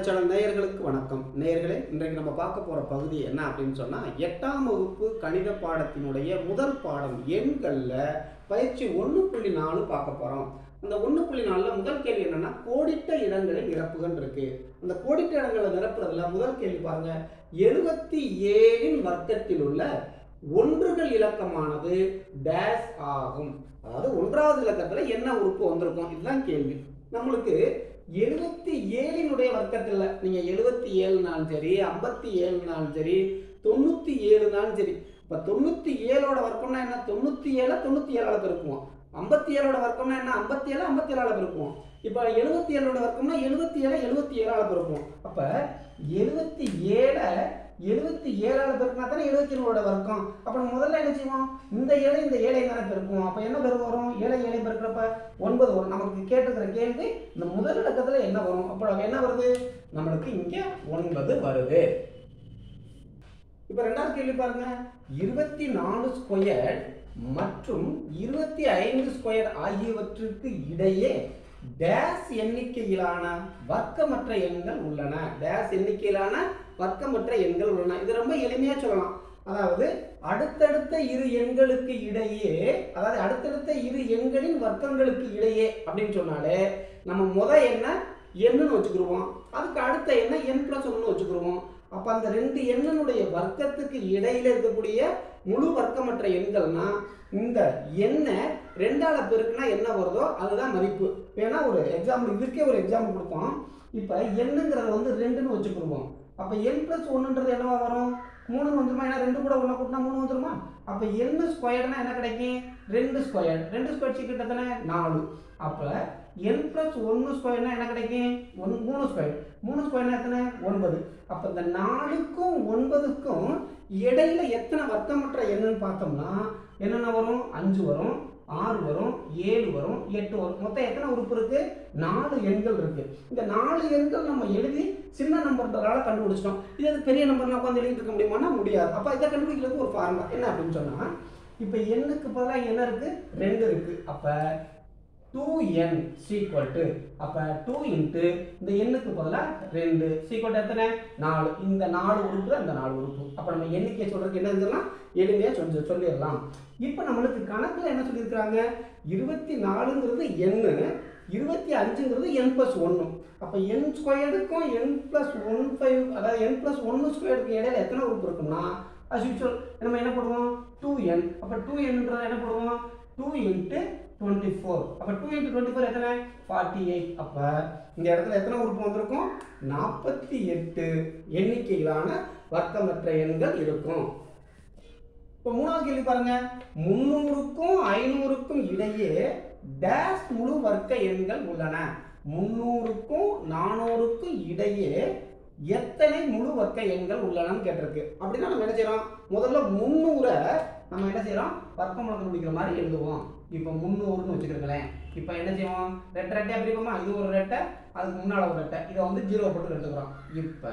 channel நேயர்களுக்கு வணக்கம் நேயர்களே இன்றைக்கு நம்ம பார்க்க போகிற பகுதி என்ன அப்படின்னு சொன்னால் எட்டாம் வகுப்பு கணித பாடத்தினுடைய முதல் பாடம் எண்களில் பயிற்சி ஒன்று புள்ளி நாலு பார்க்க போகிறோம் அந்த ஒன்று புள்ளி நாலில் முதல் கேள்வி என்னன்னா கோடிட்ட இடங்களை நிரப்புகன்னு இருக்கு அந்த கோடிட்ட இடங்களை நிரப்புறதுல முதல் கேள்வி பாருங்க எழுபத்தி ஏழின் வர்க்கத்தில் உள்ள ஒன்றுகள் இலக்கமானது டேஸ் ஆகும் அதாவது ஒன்றாவது இலக்கத்தில் என்ன உறுப்பு வந்திருக்கும் இதுதான் கேள்வி நம்மளுக்கு எழுபத்தி ஏழினுடைய வர்க்கத்தில் நீங்கள் எழுபத்தி ஏழுனாலும் சரி ஐம்பத்தி ஏழுனாலும் சரி தொண்ணூற்றி ஏழுனாலும் சரி இப்போ தொண்ணூற்றி ஏழோட வர்க்கம்னா என்ன தொண்ணூற்றி ஏழை தொண்ணூற்றி ஏழால் பெருக்குவோம் ஐம்பத்தி ஏழோட வர்க்கம்னா என்ன ஐம்பத்தி ஏழு ஐம்பத்தி ஏழால் பெருக்குவோம் இப்போ எழுபத்தி ஏழோட வர்க்கம்னா எழுபத்தி ஏழை எழுபத்தி ஏழால் பெருக்குவோம் அப்போ எழுபத்தி ஏழை எழுபத்தி ஏழால் பெருக்கினா தானே எழுபத்தி ஏழோட வர்க்கம் அப்போ நம்ம முதல்ல என்ன செய்வோம் இந்த ஏழை இந்த ஏழை தானே பெருக்குவோம் அப்போ என்ன பெருக்கு வரும் ஏழை ஏழை பெருக்கிறப்ப ஒன்பது வரும் நமக்கு கேட்டுக்கிற கேள்வி இந்த முதல் இலக்கத்தில் என்ன வரும் அப்போ என்ன வருது நம்மளுக்கு இங்கே ஒன்பது வருது இப்போ ரெண்டாவது கேள்வி பாருங்க இருபத்தி நாலு ஸ்கொயர் மற்றும் இருபத்தி ஐந்து ஸ்கொயர் ஆகியவற்றுக்கு இடையே டேஸ் எண்ணிக்கையிலான வர்க்கமற்ற எண்கள் உள்ளன டேஸ் எண்ணிக்கையிலான வர்க்கமற்ற எண்கள் உள்ளன இது ரொம்ப எளிமையாக சொல்லலாம் அதாவது அடுத்தடுத்த இரு எண்களுக்கு இடையே அதாவது அடுத்தடுத்த இரு எண்களின் வர்க்கங்களுக்கு இடையே அப்படின்னு சொன்னாலே நம்ம முத எண்ணை எண்ணுன்னு வச்சுக்கிருவோம் அதுக்கு அடுத்த எண்ணை என் பிளஸ் ஒன்று வச்சுக்கிருவோம் அப்போ அந்த ரெண்டு எண்ணினுடைய வர்க்கத்துக்கு இடையில இருக்கக்கூடிய முழு வர்க்கமற்ற எண்கள்னா இந்த எண்ணை ரெண்டால பெருக்குனா என்ன வருதோ அதுதான் மதிப்பு வேணா ஒரு எக்ஸாம்பிள் இதுக்கே ஒரு எக்ஸாம்பிள் கொடுத்தோம் இப்போ எண்ணுங்கிறத வந்து ரெண்டுன்னு வச்சுக்கிருவோம் அப்போ என் ப்ளஸ் ஒன்றுன்றது என்னவா வரும் மூணு வந்துருமா ஏன்னா ரெண்டு கூட ஒன்றா கூட்டினா மூணு வந்துருமா அப்போ எண்ணு ஸ்கொயர்னா என்ன கிடைக்கும் ரெண்டு ஸ்கொயர் ரெண்டு ஸ்கொயர் சீக்கிட்ட தானே நாலு அப்போ என் ப்ளஸ் ஒன்று ஸ்கொயர்னா என்ன கிடைக்கும் ஒன் மூணு ஸ்கொயர் மூணு ஸ்கொயர்னா எத்தனை ஒன்பது அப்போ இந்த நாலுக்கும் ஒன்பதுக்கும் இடையில எத்தனை வர்க்கமற்ற எண்ணுன்னு பார்த்தோம்னா என்னென்ன வரும் அஞ்சு வரும் ஆறு வரும் ஏழு வரும் எட்டு வரும் மொத்தம் எத்தனை உறுப்பு இருக்கு நாலு எண்கள் இருக்கு இந்த நாலு எண்கள் நம்ம எழுதி சின்ன நம்பர்ன்றதால கண்டுபிடிச்சிட்டோம் இது அது பெரிய நம்பர்னா உட்காந்து எழுதிட்டு இருக்க முடியுமானா முடியாது அப்போ இதை கண்டுபிடிக்கிறதுக்கு ஒரு ஃபார்முலா என்ன அப்படின்னு சொன்னா இப்போ எண்ணுக்கு பதிலாக என்ன இருக்கு ரெண்டு இருக்கு அப்போ டூ என் சீக்வல் டு அப்போ டூ இன்ட்டு இந்த எண்ணுக்கு பதிலாக ரெண்டு சீக்வல் எத்தனை நாலு இந்த நாலு உறுப்பு தான் இந்த நாலு உறுப்பு அப்போ நம்ம எண்ணிக்கை சொல்கிறதுக்கு என்ன செஞ்சலாம் எளிமையாக சொல்லி சொல்லிடலாம் இப்போ நம்மளுக்கு கணக்கில் என்ன சொல்லியிருக்கிறாங்க இருபத்தி நாலுங்கிறது எண்ணு இருபத்தி அஞ்சுங்கிறது என் ப்ளஸ் ஒன்று அப்போ என் ஸ்கொயர்டுக்கும் என் ப்ளஸ் ஒன் ஃபைவ் அதாவது என் ப்ளஸ் ஒன்று ஸ்கொயருக்கு இடையில எத்தனை உறுப்பு இருக்கும்னா அஸ் யூஸ்வல் நம்ம என்ன பண்ணுவோம் டூ என் அப்போ டூ என்ன்றதை என்ன பண்ணுவோம் டூ இன்ட்டு டுவெண்ட்டி ஃபோர் அப்போ டூ இன்ட்டு டுவெண்ட்டி ஃபோர் எத்தனை ஃபார்ட்டி எயிட் அப்போ இந்த இடத்துல எத்தனை உறுப்பு வந்திருக்கும் நாற்பத்தி எட்டு எண்ணிக்கையிலான வர்க்கமற்ற எண்கள் இருக்கும் இப்போ மூணாவது கேள்வி பாருங்க முந்நூறுக்கும் ஐநூறுக்கும் இடையே டேஷ் முழு வர்க்க எண்கள் உள்ளன முந்நூறுக்கும் நானூறுக்கும் இடையே எத்தனை முழு வர்க்க எண்கள் உள்ளனன்னு கேட்டிருக்கு அப்படின்னா நம்ம என்ன செய்யறோம் முதல்ல முந்நூறை நம்ம என்ன செய்யறோம் வர்க்கம் கண்டுபிடிக்கிற மாதிரி எழுதுவோம் இப்போ முந்நூறுன்னு வச்சுக்கிறீங்களேன் இப்போ என்ன செய்வோம் ரெட்டை ரெட்டையாக பிரிப்போமா இது ஒரு ரெட்டை அதுக்கு முன்னால் ஒரு ரெட்டை இதை வந்து ஜீரோ போட்டு எடுத்துக்கிறோம் இப்போ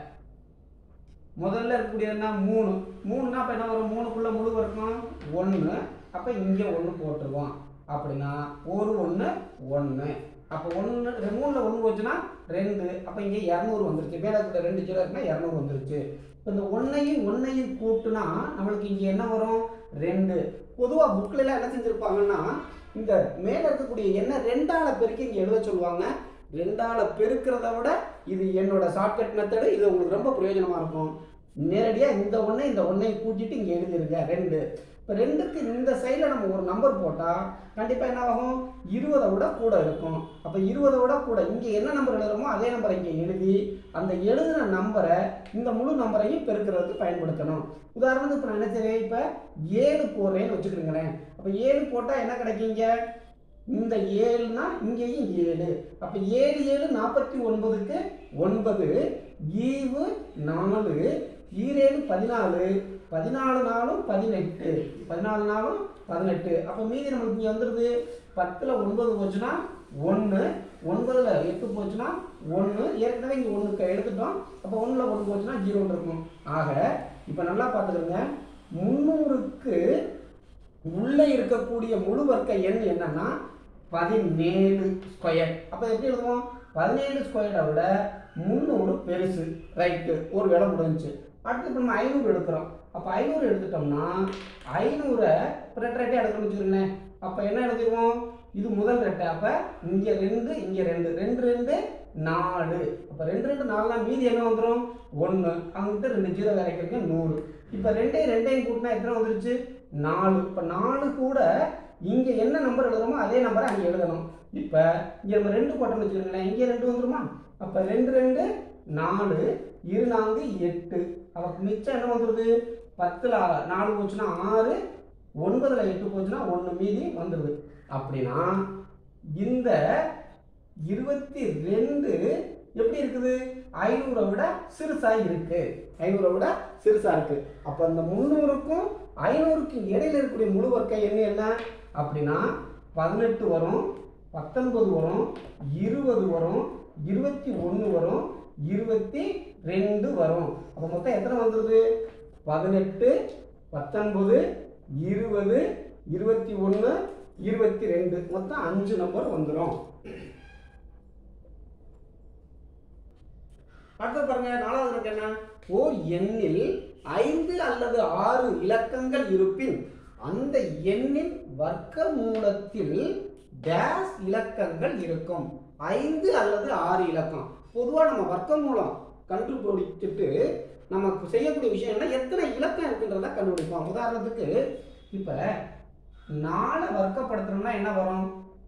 முதல்ல இருக்கக்கூடியது என்ன மூணு மூணுனா அப்போ என்ன வரும் மூணுக்குள்ள முழு வர்க்கம் ஒன்று அப்போ இங்கே ஒன்று போட்டுருவோம் அப்படின்னா ஒரு ஒன்று ஒன்று அப்போ ஒன்று மூணில் ஒன்று போச்சுன்னா ரெண்டு அப்போ இங்கே இரநூறு வந்துருச்சு மேலே இருக்கிற ரெண்டு ஜீரோ இருக்குன்னா இரநூறு வந்துருச்சு இப்போ இந்த ஒன்றையும் ஒன்றையும் கூட்டுனா நம்மளுக்கு இங்கே என்ன வரும் ரெண்டு பொதுவாக புக்கில் எல்லாம் என்ன செஞ்சுருப்பாங்கன்னா இந்த மேலே இருக்கக்கூடிய எண்ணெய் ரெண்டால பெருக்கி இங்கே எழுத சொல்லுவாங்க ரெண்டால பெருக்கிறத விட இது என்னோட ஷார்ட்கட் மெத்தடு இது உங்களுக்கு ரொம்ப பிரயோஜனமாக இருக்கும் நேரடியாக இந்த ஒன்றை இந்த ஒன்றை கூட்டிட்டு இங்கே எழுதிருங்க ரெண்டு இப்போ ரெண்டுக்கு இந்த சைடில் நம்ம ஒரு நம்பர் போட்டால் கண்டிப்பாக என்ன ஆகும் இருபதை விட கூட இருக்கும் அப்போ இருபதை விட கூட இங்கே என்ன நம்பர் எழுதுறோமோ அதே நம்பரை இங்கே எழுதி அந்த எழுதின நம்பரை இந்த முழு நம்பரையும் பெருக்கிறதுக்கு பயன்படுத்தணும் உதாரணத்துக்கு இப்போ நான் என்ன செய்றேன் இப்போ ஏழு போடுறேன்னு வச்சுக்கிறீங்களேன் அப்போ ஏழு போட்டால் என்ன கிடைக்குங்க இந்த ஏழுனா இங்கேயும் ஏழு அப்போ ஏழு ஏழு நாற்பத்தி ஒன்பதுக்கு ஒன்பது ஈவு நாலு ஈரேழு பதினாலு பதினாலு நாளும் பதினெட்டு பதினாலு நாளும் பதினெட்டு அப்போ மீதி நம்மளுக்கு இங்கே வந்துடுது பத்தில் ஒன்பது போச்சுன்னா ஒன்று ஒன்பதில் எட்டு போச்சுன்னா ஒன்று ஏற்கனவே இங்கே ஒன்று எடுத்துட்டோம் அப்போ ஒன்றில் ஒன்று போச்சுன்னா ஜீரோன்னு இருக்கும் ஆக இப்போ நல்லா பார்த்துக்கோங்க முந்நூறுக்கு உள்ளே இருக்கக்கூடிய முழு வர்க்க எண் என்னன்னா பதினேழு ஸ்கொயர் அப்போ எப்படி எழுதுவோம் பதினேழு ஸ்கொயரை விட முந்நூறு பெருசு ரைட்டு ஒரு வேலை முடிஞ்சுச்சு அடுத்து இப்போ நம்ம ஐநூறு எடுக்கிறோம் அப்போ ஐநூறு எடுத்துட்டோம்னா ஐநூறை ரெட்டை ரெட்டை எடுக்கணும்னு வச்சுருங்களேன் அப்போ என்ன எழுதிடுவோம் இது முதல் ரெட்டை அப்போ இங்கே ரெண்டு இங்கே ரெண்டு ரெண்டு ரெண்டு நாலு அப்போ ரெண்டு ரெண்டு நாலுனா மீதி என்ன வந்துடும் ஒன்று அங்கிட்ட ரெண்டு ஜீரோ வரைக்கிறீங்க நூறு இப்போ ரெண்டையும் ரெண்டையும் கூட்டினா எத்தனை வந்துருச்சு நாலு இப்போ நாலு கூட இங்கே என்ன நம்பர் எழுதுறோமோ அதே நம்பரை அங்கே எழுதணும் இப்போ இங்கே நம்ம ரெண்டு போட்டோம்னு வச்சுக்கோங்களேன் இங்கே ரெண்டு வந்துருமா அப்போ ரெண்டு ரெண்டு நாலு இரு நான்கு எட்டு அவக்கு மிச்சம் என்ன வந்துடுது பத்தில் நாலு போச்சுன்னா ஆறு ஒன்பதில் எட்டு போச்சுன்னா ஒன்று மீதி வந்துடுது அப்படின்னா இந்த இருபத்தி ரெண்டு எப்படி இருக்குது ஐநூறை விட சிறுசா இருக்கு ஐநூறை விட சிறுசா இருக்கு அப்போ அந்த முந்நூறுக்கும் ஐநூறுக்கும் இடையில இருக்கக்கூடிய முழு வர்க்க எண் என்ன அப்படின்னா பதினெட்டு வரும் பத்தொன்பது வரும் இருபது வரும் இருபத்தி ஒன்று வரும் இருபத்தி ரெண்டு வரும் அப்போ மொத்தம் எத்தனை வந்துடுது பதினெட்டு பத்தொன்பது இருபது இருபத்தி ஒன்று இருபத்தி ரெண்டு மொத்தம் அஞ்சு நம்பர் வந்துடும் அடுத்து பாருங்க நாலாவது இருக்கு என்ன ஓர் எண்ணில் ஐந்து அல்லது ஆறு இலக்கங்கள் இருப்பின் அந்த எண்ணின் வர்க்க மூலத்தில் டேஸ் இலக்கங்கள் இருக்கும் ஐந்து அல்லது ஆறு இலக்கம் பொதுவாக நம்ம வர்க்க மூலம் கண்டுபிடிச்சிட்டு நமக்கு செய்யக்கூடிய விஷயம் என்ன எத்தனை இலக்கம் இருக்குன்றத கண்டுபிடிப்போம் உதாரணத்துக்கு இப்போ நாலை வர்க்கப்படுத்தணும்னா என்ன வரும்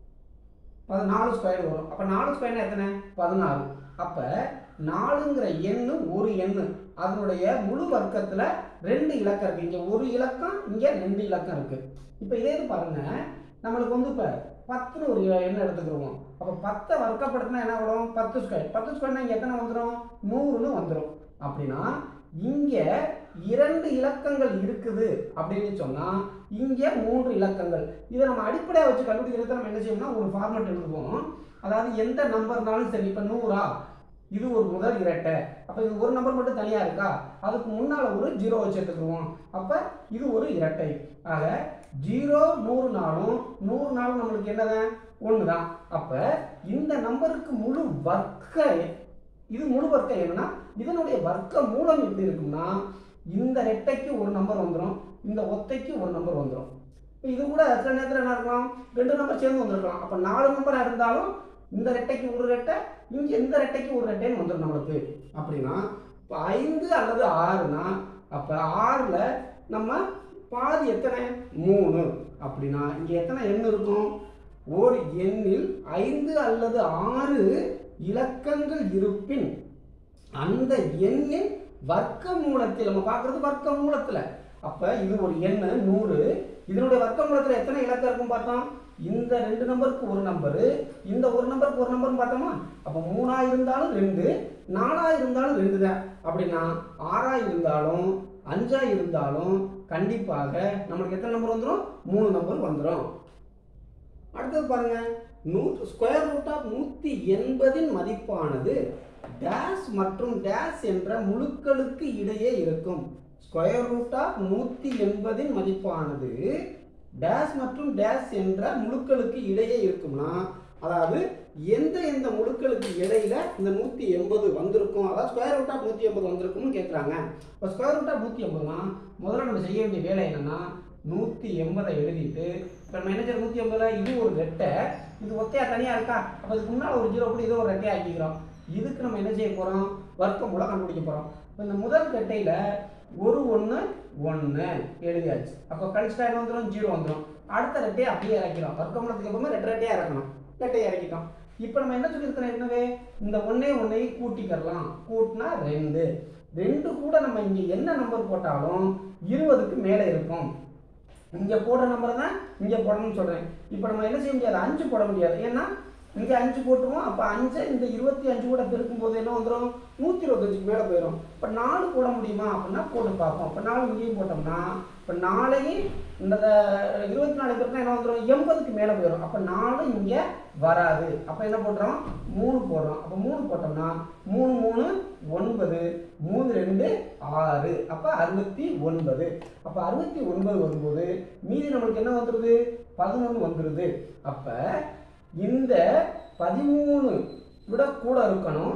பது- நாலு ஸ்கொயர் வரும் அப்போ நாலு ஸ்கொயர்னா எத்தனை பதினாறு அப்போ நாலுங்கிற எண்ணு ஒரு எண்ணு அதனுடைய முழு வர்க்கத்தில் ரெண்டு இலக்கம் இருக்குது இங்கே ஒரு இலக்கம் இங்கே ரெண்டு இலக்கம் இருக்குது இப்போ இதே இது பாருங்க நம்மளுக்கு வந்து இப்போ பத்துன்னு ஒரு எண்ணை எடுத்துக்கிடுவோம் அப்போ பத்தை வர்க்கப்படுத்தினா என்ன வரும் பத்து ஸ்கொயர் பத்து ஸ்கொயர்னா இங்கே எத்தனை வந்துடும் நூறுன்னு வந்துடும் அப்படின்னா இங்கே இரண்டு இலக்கங்கள் இருக்குது அப்படின்னு சொன்னால் இங்கே மூன்று இலக்கங்கள் இதை நம்ம அடிப்படையாக வச்சு கண்டுபிடிக்கிறது நம்ம என்ன செய்யணும்னா ஒரு ஃபார்மேட் எழுதுவோம் அதாவது எந்த நம்பர்னாலும் சரி இப்போ நூறா இது ஒரு முதல் இரட்டை அப்போ இது ஒரு நம்பர் மட்டும் தனியாக இருக்கா அதுக்கு முன்னால் ஒரு ஜீரோ வச்சு எடுத்துக்குவோம் அப்போ இது ஒரு இரட்டை ஆக ஜீரோ நூறு நாளும் நூறு நாளும் நம்மளுக்கு என்னதான் ஒன்று தான் அப்போ இந்த நம்பருக்கு முழு வர்க்க இது முழு வர்க்கம் என்னன்னா இதனுடைய வர்க்க மூலம் எப்படி இருக்கும்னா இந்த ரெட்டைக்கு ஒரு நம்பர் வந்துடும் இந்த ஒத்தைக்கு ஒரு நம்பர் வந்துடும் இப்போ இது கூட சில நேரத்தில் என்ன இருக்கலாம் ரெண்டு நம்பர் சேர்ந்து வந்திருக்கலாம் அப்போ நாலு நம்பராக இருந்தாலும் இந்த ரெட்டைக்கு ஒரு ரெட்டை இங்கே இந்த ரெட்டைக்கு ஒரு ரெட்டைன்னு வந்துடும் நம்மளுக்கு அப்படின்னா இப்போ ஐந்து அல்லது ஆறுனா அப்போ ஆறில் நம்ம பாதி எத்தனை மூணு அப்படின்னா இங்கே எத்தனை எண் இருக்கும் ஒரு எண்ணில் ஐந்து அல்லது ஆறு இலக்கங்கள் இருப்பின் அந்த எண்ணின் வர்க்க மூலத்தில் நம்ம பார்க்கறது வர்க்க மூலத்தில் அப்போ இது ஒரு எண் நூறு இதனுடைய வர்க்க மூலத்தில் எத்தனை இலக்கம் இருக்கும் பார்த்தோம் இந்த ரெண்டு நம்பருக்கு ஒரு நம்பரு இந்த ஒரு நம்பருக்கு ஒரு நம்பர்னு பார்த்தோமா அப்போ மூணா இருந்தாலும் ரெண்டு நாலா இருந்தாலும் ரெண்டு தான் அப்படின்னா ஆறா இருந்தாலும் அஞ்சா இருந்தாலும் கண்டிப்பாக நம்மளுக்கு எத்தனை நம்பர் வந்துடும் மூணு நம்பர் வந்துடும் அடுத்தது பாருங்க நூற்று ஸ்கொயர் ரூட் ஆஃப் நூற்றி எண்பதின் மதிப்பானது டேஷ் மற்றும் டேஷ் என்ற முழுக்களுக்கு இடையே இருக்கும் ஸ்கொயர் ரூட் ஆஃப் நூற்றி எண்பதின் மதிப்பானது டேஷ் மற்றும் டேஷ் என்ற முழுக்களுக்கு இடையே இருக்கும்னா அதாவது எந்த எந்த முழுக்களுக்கு இடையில இந்த நூற்றி எண்பது வந்திருக்கும் அதாவது ஸ்கொயர் ரூட் ஆஃப் நூற்றி எண்பது வந்திருக்கும்னு கேட்குறாங்க இப்போ ஸ்கொயர் ரூட் ஆஃப் நூற்றி எண்பதுனா முதல்ல நம்ம செய்ய வேண்டிய வேலை என்னன்னா நூற்றி எண்பதை எழுதிட்டு இப்போ நம்ம என்ன செய்யறோம் நூற்றி எண்பதில் இது ஒரு ரெட்டை இது ஒத்தையா தனியாக இருக்கா அப்போ இதுக்கு முன்னால் ஒரு ஜீரோ கூட இது ஒரு ரெட்டையை ஆக்கிக்கிறோம் இதுக்கு நம்ம என்ன செய்ய போகிறோம் வர்க்கம் மூலம் கண்டுபிடிக்க போகிறோம் இப்போ இந்த முதல் ரெட்டையில் ஒரு ஒன்று ஒன்று எழுதியாச்சு அப்போ கழிச்சிட்டா என்ன வந்துடும் ஜீரோ வந்துடும் அடுத்த ரெட்டையை அப்படியே இறக்கிறோம் வர்க்க மூலத்துக்கு எப்பவுமே ரெட்டை ரெட்டையாக இறக்கணும் ரெட்டையை இறக்கிட்டோம் இப்போ நம்ம என்ன சொல்லியிருக்கிறோம் என்னவே இந்த ஒன்னே ஒன்றை கூட்டிக்கிறலாம் கூட்டினா ரெண்டு ரெண்டு கூட நம்ம இங்கே என்ன நம்பர் போட்டாலும் இருபதுக்கு மேலே இருக்கும் இங்கே போடுற நம்பரை தான் இங்கே போடணும்னு சொல்கிறேன் இப்போ நம்ம என்ன செய்ய முடியாது அஞ்சு போட முடியாது ஏன்னா இங்கே அஞ்சு போட்டுருவோம் அப்போ அஞ்சு இந்த இருபத்தி அஞ்சு கூட பெருக்கும் போது என்ன வந்துடும் நூற்றி இருபத்தஞ்சுக்கு மேலே போயிடும் இப்போ நாலு போட முடியுமா அப்படின்னா போட்டு பார்ப்போம் இப்போ நாலு இங்கேயும் போட்டோம்னா இப்போ நாளையும் இந்த இருபத்தி நாலு பேருக்குனா என்ன வந்துடும் எண்பதுக்கு மேலே போயிடும் அப்போ நாலு இங்கே வராது அப்போ என்ன போடுறோம் மூணு போடுறோம் அப்போ மூணு போட்டோம்னா மூணு மூணு ஒன்பது மூணு ரெண்டு ஆறு அப்போ அறுபத்தி ஒன்பது அப்போ அறுபத்தி ஒன்பது வரும்போது மீதி நம்மளுக்கு என்ன வந்துடுது பதினொன்று வந்துடுது அப்போ இந்த பதிமூணு விட கூட இருக்கணும்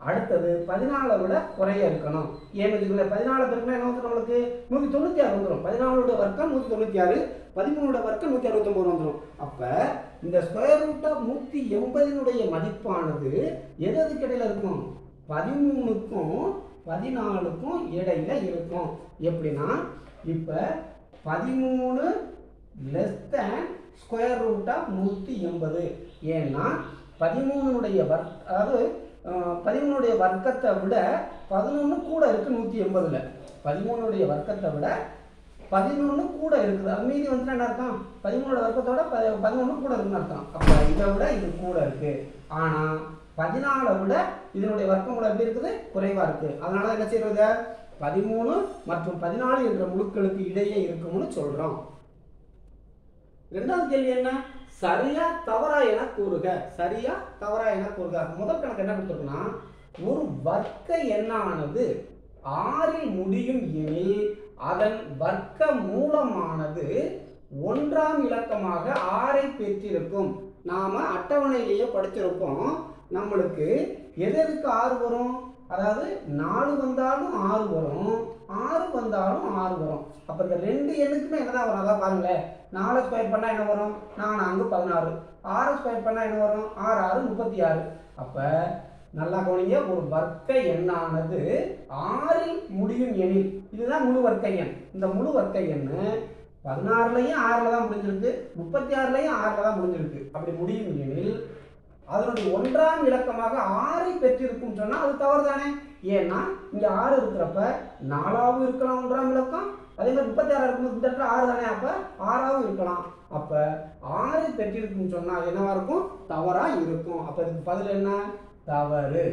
அடுத்தது பதினாலை விட குறைய இருக்கணும் ஏன்னு வச்சுக்கோங்களேன் பதினாலு பெருக்குனா என்ன வந்து நம்மளுக்கு நூற்றி தொண்ணூற்றி ஆறு வந்துடும் பதினாலோட வர்க்கம் நூற்றி தொண்ணூற்றி ஆறு பதிமூணோட வர்க்கம் நூற்றி அறுபத்தொம்போது வந்துடும் அப்போ இந்த ஸ்கொயர் ரூட் ஆஃப் நூற்றி எண்பதினுடைய மதிப்பானது எது எதுக்கு இடையில இருக்கும் பதிமூணுக்கும் பதினாலுக்கும் இடையில இருக்கும் எப்படின்னா இப்போ பதிமூணு less than square root of நூற்றி எண்பது ஏன்னா பதிமூணுடைய வர்க் அதாவது அஹ், பதிமூணுடைய வர்க்கத்தை விட பதினொன்று கூட இருக்குது நூற்றி எண்பதில் பதிமூணுடைய வர்க்கத்தை விட பதினொன்று கூட இருக்குது அது மீதி வந்துட்டு என்ன அர்த்தம் பதிமூணோட வர்க்கத்தோட ப பதினொன்று கூட இருக்குன்னு அர்த்தம் அப்போ இதை விட இது கூட இருக்குது ஆனால் பதினாலை விட இதனுடைய வர்க்கம் கூட எப்படி இருக்குது குறைவாக இருக்குது அதனால என்ன செய்யறது பதிமூணு மற்றும் பதினாலு என்ற முழுக்களுக்கு இடையே இருக்கும்னு சொல்கிறோம் ரெண்டாவது கேள்வி என்ன சரியா தவறா என கூறுக சரியா தவறா என கூறுக முதல் கணக்கு என்ன கொடுத்துருக்குன்னா ஒரு வர்க்க எண்ணானது ஆறில் முடியும் எனில் அதன் வர்க்க மூலமானது ஒன்றாம் இலக்கமாக ஆறை பெற்றிருக்கும் நாம அட்டவணையிலேயே படிச்சிருப்போம் நம்மளுக்கு எது எதுக்கு ஆறு வரும் அதாவது நாலு வந்தாலும் ஆறு வரும் ஆறு வந்தாலும் ஆறு வரும் அப்போ இந்த ரெண்டு எண்ணுக்குமே என்னதான் வரும் அதான் பாருங்களேன் நாலு ஸ்கொயர் பண்ணால் என்ன வரும் நாலு அங்கு பதினாறு ஆறு ஸ்கொயர் பண்ணால் என்ன வரும் ஆறு ஆறு முப்பத்தி ஆறு அப்போ நல்லா கவனிங்க ஒரு வர்க்க எண்ணானது ஆறில் முடியும் எண்ணில் இதுதான் முழு வர்க்க எண் இந்த முழு வர்க்க எண்ணு பதினாறுலையும் ஆறில் தான் முடிஞ்சிருக்கு முப்பத்தி ஆறுலையும் ஆறில் தான் முடிஞ்சிருக்கு அப்படி முடியும் எனில் அதனுடைய ஒன்றாம் இலக்கமாக ஆறை பெற்றிருக்கும் சொன்னால் அது தவறு தானே ஏன்னா இங்கே ஆறு இருக்கிறப்ப நாலாவும் இருக்கலாம் ஒன்றாம் இலக்கம் அதே மாதிரி முப்பத்தி ஆறு இருக்கும்போது இந்த இடத்துல ஆறு தானே அப்போ ஆறாவும் இருக்கலாம் அப்போ ஆறு பெற்றிருக்குன்னு சொன்னால் அது என்னவா இருக்கும் தவறாக இருக்கும் அப்போ இதுக்கு பதில் என்ன தவறு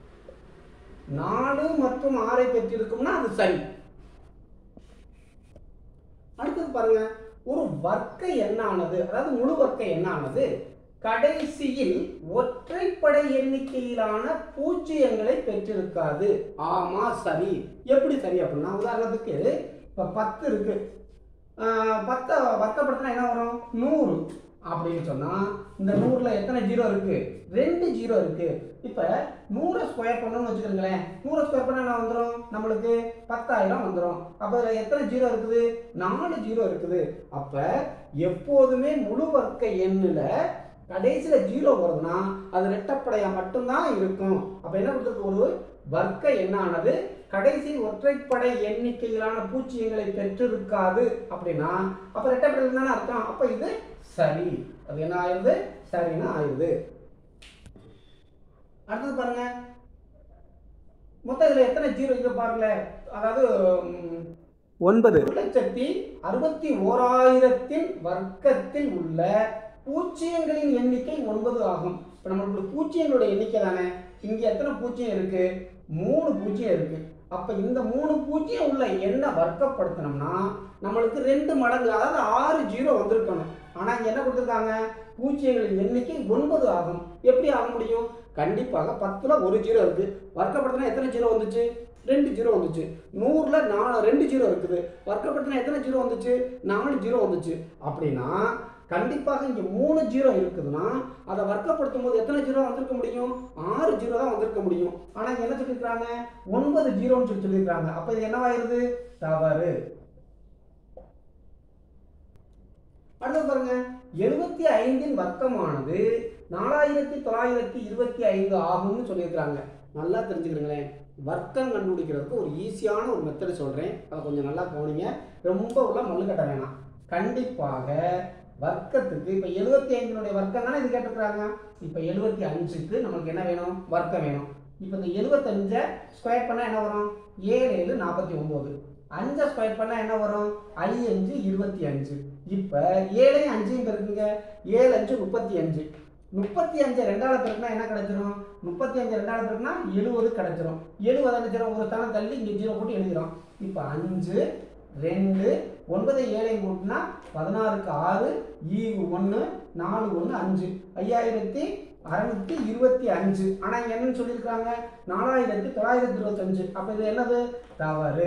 நாலு மற்றும் ஆறை பெற்றிருக்கும்னா அது சரி அடுத்தது பாருங்க ஒரு வர்க்க எண்ணானது அதாவது முழு வர்க்க எண்ணானது கடைசியில் ஒற்றைப்படை எண்ணிக்கையிலான பூஜ்ஜியங்களை பெற்றிருக்காது ஆமா சரி எப்படி சரி அப்படின்னா உதாரணத்துக்கு இப்போ பத்து இருக்கு ஆஹ் பத்தை வர்க்கப்படுத்தினா என்ன வரும் நூறு அப்படின்னு சொன்னால் இந்த நூறில் எத்தனை ஜீரோ இருக்கு ரெண்டு ஜீரோ இருக்கு இப்போ நூறை ஸ்கொயர் பண்ணணும்னு வச்சுக்கிறீங்களேன் நூறை ஸ்கொயர் பண்ணால் என்ன வந்துடும் நம்மளுக்கு பத்தாயிரம் வந்துடும் அப்போ இதில் எத்தனை ஜீரோ இருக்குது நாலு ஜீரோ இருக்குது அப்போ எப்போதுமே முழு வர்க்க எண்ணில் கடைசியில் ஜீரோ வருதுன்னா அது ரெட்டப்படையாக மட்டும்தான் இருக்கும் அப்போ என்ன கொடுத்துருக்கு ஒரு வர்க்க எண்ணானது கடைசி ஒற்றைப்படை எண்ணிக்கையிலான பூச்சியங்களை பெற்றிருக்காது அப்படின்னா அப்போ ரெட்டப்படை தானே அர்த்தம் அப்போ இது சரி அது என்ன ஆயிருது சரின்னு ஆயிருது அடுத்தது பாருங்க மொத்தம் இதில் எத்தனை ஜீரோ இருக்கு பாருங்களேன் அதாவது ம், ஒன்பது ஒரு லட்சத்தி அறுபத்தி ஓராயிரத்தின் வர்க்கத்தில் உள்ள பூஜ்ஜியங்களின் எண்ணிக்கை ஒன்பது ஆகும் இப்போ நம்மளுக்கு பூஜ்ஜியங்களோட எண்ணிக்கை தானே இங்கே எத்தனை பூஜ்ஜியம் இருக்கு மூணு பூஜ்ஜியம் இருக்கு அப்போ இந்த மூணு பூஜ்ஜியம் உள்ள எண்ணை வர்க்கப்படுத்தினோம்னா நம்மளுக்கு ரெண்டு மடங்கு அதாவது ஆறு ஜீரோ வந்திருக்கணும் ஆனால் இங்கே என்ன கொடுத்துருக்காங்க பூஜ்ஜியங்களின் எண்ணிக்கை ஒன்பது ஆகும் எப்படி ஆக முடியும் கண்டிப்பாக பத்தில் ஒரு ஜீரோ இருக்கு வர்க்கப்படுத்தினா எத்தனை ஜீரோ வந்துச்சு ரெண்டு ஜீரோ வந்துச்சு நூறில் நாலு ரெண்டு ஜீரோ இருக்குது வர்க்கப்படுத்தினா எத்தனை ஜீரோ வந்துச்சு நாலு ஜீரோ வந்துச்சு அப்படின்னா கண்டிப்பாக இங்கே மூணு ஜீரோ இருக்குதுன்னா அதை வர்க்கப்படுத்தும் போது எத்தனை ஜீரோ வந்திருக்க முடியும் ஆறு ஜீரோ தான் வந்திருக்க முடியும் ஆனால் இங்கே என்ன சொல்லியிருக்காங்க ஒன்பது ஜீரோன்னு சொல்லி சொல்லியிருக்காங்க அப்போ இது என்னவாயிருது தவறு அடுத்து பாருங்க எழுபத்தி ஐந்தின் வர்க்கமானது நாலாயிரத்தி தொள்ளாயிரத்தி இருபத்தி ஐந்து ஆகும்னு சொல்லியிருக்கிறாங்க நல்லா தெரிஞ்சுக்கிறீங்களேன் வர்க்கம் கண்டுபிடிக்கிறதுக்கு ஒரு ஈஸியான ஒரு மெத்தட் சொல்கிறேன் அதை கொஞ்சம் நல்லா கவனிங்க ரொம்ப உள்ள மல்லு கட்ட வேணாம் கண்டிப்பாக வர்க்கத்துக்கு இப்போ எழுபத்தி ஐந்தினுடைய வர்க்கம் தானே இது கேட்டிருக்கிறாங்க இப்போ எழுபத்தி அஞ்சுக்கு நமக்கு என்ன வேணும் வர்க்கம் வேணும் இப்போ இந்த எழுபத்தஞ்சை ஸ்கொயர் பண்ணால் என்ன வரும் ஏழு ஏழு நாற்பத்தி ஒம்பது அஞ்சை ஸ்கொயர் பண்ணால் என்ன வரும் ஐ அஞ்சு இருபத்தி அஞ்சு இப்போ ஏழையும் அஞ்சையும் பெருக்குங்க ஏழு அஞ்சு முப்பத்தி அஞ்சு முப்பத்தி அஞ்சு ரெண்டாவது பெருக்குனா என்ன கிடைச்சிரும் முப்பத்தி அஞ்சு ரெண்டாவது பெருக்குனா எழுபது கிடைச்சிரும் எழுபது அடிச்சிடும் ஒரு ஸ்தானம் தள்ளி இங்கே ஜீரோ போட்டு எழுதிடும் இப்போ அஞ்சு ரெண்டு ஒன்பது ஏழையும் கூட்டினா பதினாறுக்கு ஆறு ஈவு ஒன்று நாலு ஒன்று அஞ்சு ஐயாயிரத்தி அறுநூத்தி இருபத்தி அஞ்சு ஆனால் இங்கே என்னன்னு சொல்லியிருக்காங்க நாலாயிரத்தி தொள்ளாயிரத்தி இருபத்தஞ்சு அப்போ இது என்னது தவறு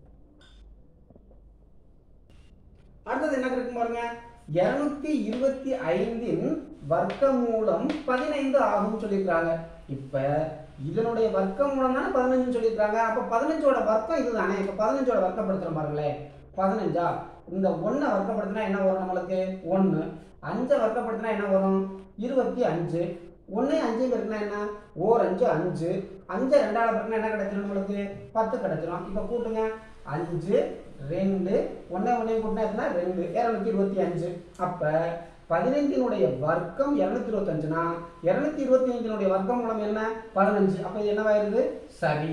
அடுத்தது என்ன இருக்கு பாருங்க இருநூத்தி இருபத்தி ஐந்தின் வர்க்க மூலம் பதினைந்து ஆகும்னு சொல்லியிருக்காங்க இப்ப இதனுடைய வர்க்கம் மூலம் தானே பதினஞ்சுன்னு சொல்லியிருக்காங்க அப்போ பதினஞ்சோட வர்க்கம் இதுதானே இப்போ பதினஞ்சோட வர்க்கப்படுத்துகிறோம் பாருங்களேன் பதினஞ்சா இந்த ஒன்றை வர்க்கப்படுத்தினா என்ன வரும் நம்மளுக்கு ஒன்று அஞ்சை வர்க்கப்படுத்தினா என்ன வரும் இருபத்தி அஞ்சு ஒன்று அஞ்சு பெருக்குனா என்ன ஓர் அஞ்சு அஞ்சு அஞ்சு ரெண்டாவது பெருக்குனா என்ன கிடைச்சிடும் நம்மளுக்கு பத்து கிடைச்சிடும் இப்போ கூட்டுங்க அஞ்சு ரெண்டு ஒன்றே ஒன்றையும் கூட்டினா எத்தனை ரெண்டு இரநூத்தி இருபத்தி அஞ்சு அப்போ பதினைந்தினுடைய வர்க்கம் இரநூத்தி இருபத்தஞ்சுனா இரநூத்தி இருபத்தி அஞ்சினுடைய வர்க்கம் மூலம் என்ன பதினஞ்சு அப்போ இது என்னவாயிருது சரி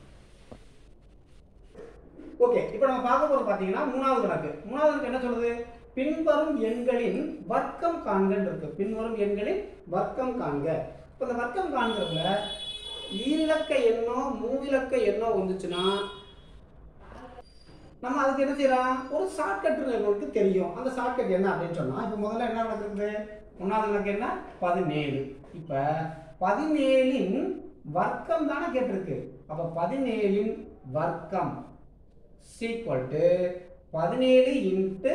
ஓகே இப்போ நம்ம பார்க்க போறது பார்த்தீங்கன்னா மூணாவது கணக்கு மூணாவது கணக்கு என்ன சொல்லுது பின்வரும் எண்களின் வர்க்கம் காண்கன்னு இருக்கு பின்வரும் எண்களின் வர்க்கம் காண்க இப்போ இந்த வர்க்கம் காண்கிறதுல ஈரிலக்க எண்ணோ மூவிலக்க எண்ணோ வந்துச்சுன்னா நம்ம அதுக்கு என்ன செய்யலாம் ஒரு ஷார்ட்கட் உங்களுக்கு தெரியும் அந்த ஷார்ட்கட் என்ன அப்படின்னு சொன்னா இப்போ முதல்ல என்ன நடக்குது ஒன்றாவது கணக்கு என்ன பதினேழு இப்போ பதினேழின் வர்க்கம் தானே கேட்டிருக்கு அப்போ பதினேழின் வர்க்கம் சீக்வல் டு பதினேழு இன்ட்டு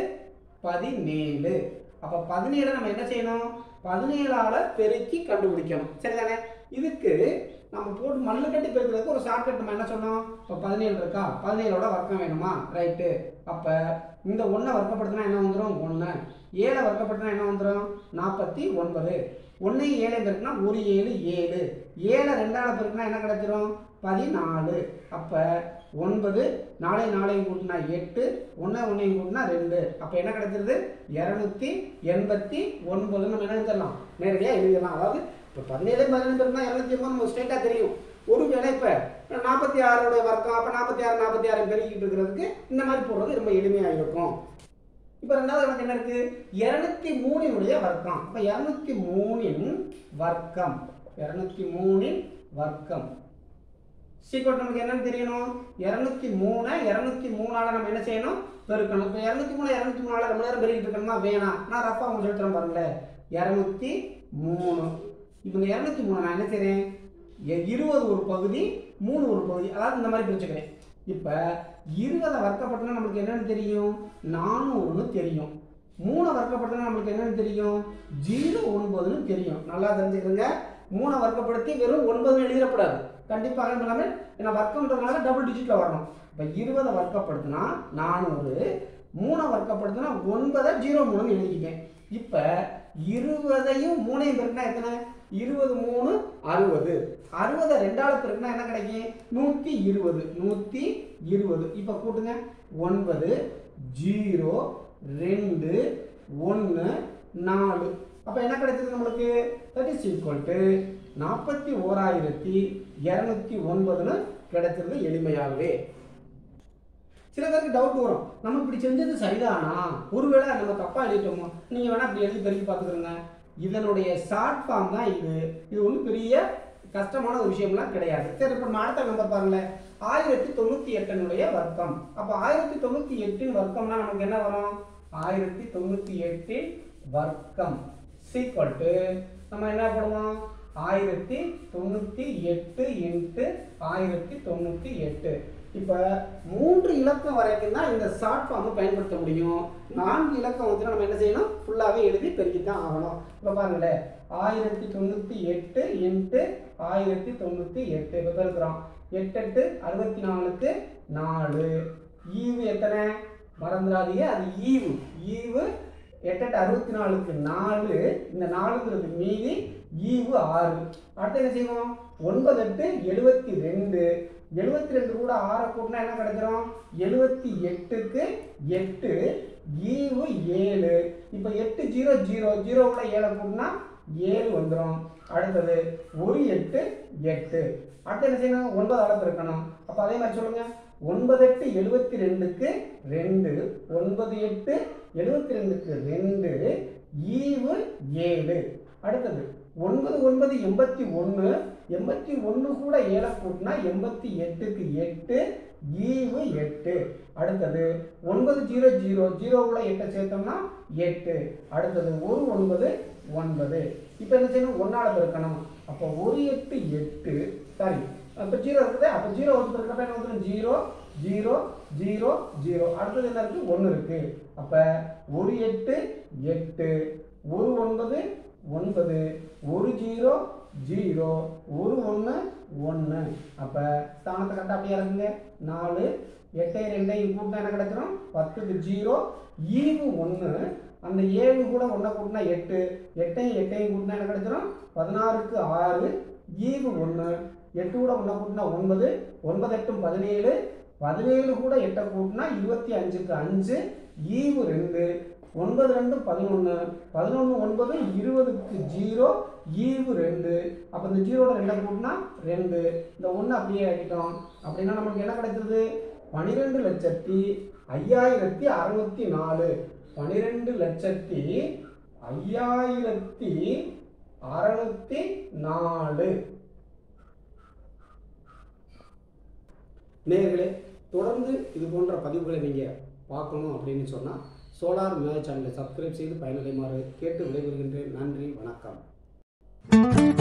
பதினேழு அப்போ பதினேழு நம்ம என்ன செய்யணும் பதினேழால பெருக்கி கண்டுபிடிக்கணும் சரிதானே இதுக்கு நம்ம போட்டு மல்லு கட்டி பெருக்கிறதுக்கு ஒரு ஷார்ட்கட் நம்ம என்ன சொன்னோம் இப்போ பதினேழு இருக்கா பதினேழோட வர்க்கம் வேணுமா ரைட்டு அப்போ இந்த ஒன்றை வர்க்கப்படுத்தினா என்ன வந்துடும் ஒன்று ஏழை வர்க்கப்படுத்தினா என்ன வந்துடும் நாற்பத்தி ஒன்பது ஒன்றையும் ஏழை பெருக்குனா ஒரு ஏழு ஏழு ஏழை ரெண்டாவது பெருக்குனா என்ன கிடைச்சிரும் பதினாலு அப்போ ஒன்பது நாளை நாளையும் கூட்டினா எட்டு ஒன்றை ஒன்றையும் கூட்டினா ரெண்டு அப்போ என்ன கிடைச்சிருது இரநூத்தி எண்பத்தி ஒன்பது நம்ம என்ன எழுதிடலாம் நேரடியாக எழுதிடலாம் அதாவது இப்போ பதினேழு பதினெண்டு இருந்தால் இரநூத்தி எண்பது நம்ம ஸ்ட்ரெயிட்டாக தெரியும் ஒரு வேளை இப்போ நாற்பத்தி ஆறோட வர்க்கம் அப்போ நாற்பத்தி ஆறு நாற்பத்தி ஆறு பெருக்கிட்டு இருக்கிறதுக்கு இந்த மாதிரி போடுறது ரொம்ப எளிமையாக இருக்கும் இப்போ ரெண்டாவது கணக்கு என்ன இருக்கு இரநூத்தி மூணினுடைய வர்க்கம் அப்போ இரநூத்தி மூணின் வர்க்கம் இரநூத்தி மூணின் வர்க்கம் சீக்கிரம் நமக்கு என்னன்னு தெரியணும் இரநூத்தி மூணை இரநூத்தி மூணால நம்ம என்ன செய்யணும் பெருக்கணும் இப்போ இரநூத்தி மூணு இரநூத்தி மூணால ரொம்ப நேரம் பெருக்கிட்டு இருக்கணுமா வேணாம் நான் ரஃபா அவங்க சொல்லித்தரேன் பாருங்களேன் இரநூத்தி மூணு இப்போ இந்த இரநூத்தி மூணு நான் என்ன செய்கிறேன் இருபது ஒரு பகுதி மூணு ஒரு பகுதி அதாவது இந்த மாதிரி பிரிச்சுக்கிறேன் இப்போ இருபதை வர்க்கப்படுத்தினா நம்மளுக்கு என்னன்னு தெரியும் நானூறுன்னு தெரியும் மூணை வர்க்கப்படுத்தினா நம்மளுக்கு என்னன்னு தெரியும் ஜீரோ ஒன்பதுன்னு தெரியும் நல்லா தெரிஞ்சுக்கிறங்க மூணை வர்க்கப்படுத்தி வெறும் ஒன்பதுன்னு எழுதிடக்கூடாது கண்டிப்பாக எல்லாமே ஏன்னா வர்க்கம்ன்றதுனால டபுள் டிஜிட்ல வரணும் இப்போ இருபதை வர்க்கப்படுத்தினா நானூறு மூணை வர்க்கப்படுத்தினா ஒன்பதை ஜீரோ மூணுன்னு எழுதிக்கிட்டேன் இப்போ இருபதையும் மூணையும் பெருக்கினா எத்தனை இருபது மூணு அறுபது அறுபதை ரெண்டாவது பெருக்கினா என்ன கிடைக்கும் நூற்றி இருபது நூற்றி இருபது இப்போ கூட்டுங்க ஒன்பது ஜீரோ ரெண்டு ஒன்று நாலு அப்போ என்ன கிடைச்சது நம்மளுக்கு தட் இஸ் ஈக்குவல் டு நாற்பத்தி ஓராயிரத்தி இரநூத்தி ஒன்பதுன்னு கிடைச்சிருது எளிமையாகவே சில பேருக்கு டவுட் வரும் நம்ம இப்படி செஞ்சது சரிதானா ஒருவேளை நம்ம தப்பா எழுதிட்டோமோ நீங்க வேணா அப்படி எழுதி பெருக்கி பார்த்துக்கிறோங்க இதனுடைய ஷார்ட் ஃபார்ம் தான் இது இது ஒன்றும் பெரிய கஷ்டமான ஒரு விஷயம்லாம் கிடையாது சரி இப்போ நம்ம அடுத்த நம்பர் பாருங்களேன் ஆயிரத்தி தொண்ணூற்றி எட்டினுடைய வர்க்கம் அப்போ ஆயிரத்தி தொண்ணூற்றி எட்டின் வர்க்கம்னா நமக்கு என்ன வரும் ஆயிரத்தி தொண்ணூற்றி எட்டின் வர்க்கம் சீக்வல் டு நம்ம என்ன பண்ணுவோம் ஆயிரத்தி தொண்ணூற்றி எட்டு இன்ட்டு ஆயிரத்தி தொண்ணூற்றி எட்டு இப்போ மூன்று இலக்கம் வரைக்கும் தான் இந்த ஷார்ட் ஃபார்மை பயன்படுத்த முடியும் நான்கு இலக்கம் வந்து நம்ம என்ன செய்யணும் ஃபுல்லாகவே எழுதி பெருக்கி தான் ஆகணும் இப்போ பாருங்களேன் ஆயிரத்தி தொண்ணூற்றி எட்டு இன்ட்டு ஆயிரத்தி தொண்ணூற்றி எட்டு இப்போ பெருக்கிறோம் எட்டு எட்டு அறுபத்தி நாலுக்கு நாலு ஈவு எத்தனை மறந்துடாதீங்க அது ஈவு ஈவு எட்டு எட்டு அறுபத்தி நாலுக்கு நாலு இந்த நாலுங்கிறது மீதி ஈவு ஆறு அடுத்து என்ன செய்வோம் ஒன்பது எட்டு எழுபத்தி ரெண்டு எழுபத்தி ரெண்டு கூட ஆறை கூட்டினா என்ன கிடைச்சிரும் எழுபத்தி எட்டுக்கு எட்டு ஈவு ஏழு இப்போ எட்டு ஜீரோ ஜீரோ ஜீரோ கூட ஏழை கூட்டினா ஏழு வந்துடும் அடுத்தது ஒரு எட்டு எட்டு அடுத்து என்ன செய்யணும் ஒன்பது அளப்பு இருக்கணும் அப்போ அதே மாதிரி சொல்லுங்க ஒன்பது எட்டு எழுபத்தி ரெண்டுக்கு ரெண்டு ஒன்பது எட்டு எழுபத்தி ரெண்டுக்கு ரெண்டு ஈவு ஏழு அடுத்தது ஒன்பது ஒன்பது எண்பத்தி ஒன்று எண்பத்தி ஒன்று கூட ஏழை கூட்டினா எண்பத்தி எட்டுக்கு எட்டு ஈவு எட்டு அடுத்தது ஒன்பது ஜீரோ ஜீரோ ஜீரோ கூட எட்டை சேர்த்தோம்னா எட்டு அடுத்தது ஒரு ஒன்பது ஒன்பது இப்போ என்ன செய்யணும் ஒன்றால் பெருக்கணும் அப்போ ஒரு எட்டு எட்டு சாரி அப்போ ஜீரோ இருக்குது அப்போ ஜீரோ வந்து பெருக்கப்ப என்ன வந்துடும் ஜீரோ ஜீரோ ஜீரோ ஜீரோ அடுத்தது என்ன இருக்குது ஒன்று இருக்குது அப்போ ஒரு எட்டு எட்டு ஒரு ஒன்பது ஒன்பது ஒரு ஜீரோ ஜீரோ ஒரு ஒன்று ஒன்று அப்போ ஸ்தானத்தை கரெக்டாக அப்படியே இறங்குங்க நாலு எட்டையும் ரெண்டையும் கூட்டினா என்ன கிடைச்சிரும் பத்துக்கு ஜீரோ ஈவு ஒன்று அந்த ஏழு கூட ஒன்றை கூட்டினா எட்டு எட்டையும் எட்டையும் கூட்டினா என்ன கிடைச்சிரும் பதினாறுக்கு ஆறு ஈவு ஒன்று எட்டு கூட ஒன்றை கூட்டினா ஒன்பது ஒன்பது எட்டும் பதினேழு பதினேழு கூட எட்டை கூட்டினா இருபத்தி அஞ்சுக்கு அஞ்சு ஈவு ரெண்டு ஒன்பது ரெண்டு பதினொன்று பதினொன்று ஒன்பது இருபதுக்கு ஜீரோ ஈவு ரெண்டு அப்போ இந்த ஜீரோட ரெண்டை கூட்டினா ரெண்டு இந்த ஒன்று அப்படியே ஆக்கிட்டோம் அப்படின்னா நமக்கு என்ன கிடைச்சது பனிரெண்டு லட்சத்தி ஐயாயிரத்தி அறுநூத்தி நாலு பனிரெண்டு லட்சத்தி ஐயாயிரத்தி அறுநூத்தி நாலு நேர்களே தொடர்ந்து இது போன்ற பதிவுகளை நீங்கள் பார்க்கணும் அப்படின்னு சொன்னால் சோலார் மேல் சேனலை சப்ஸ்கிரைப் செய்து பயனடைமாறு கேட்டு விடைபெறுகின்றேன் நன்றி வணக்கம்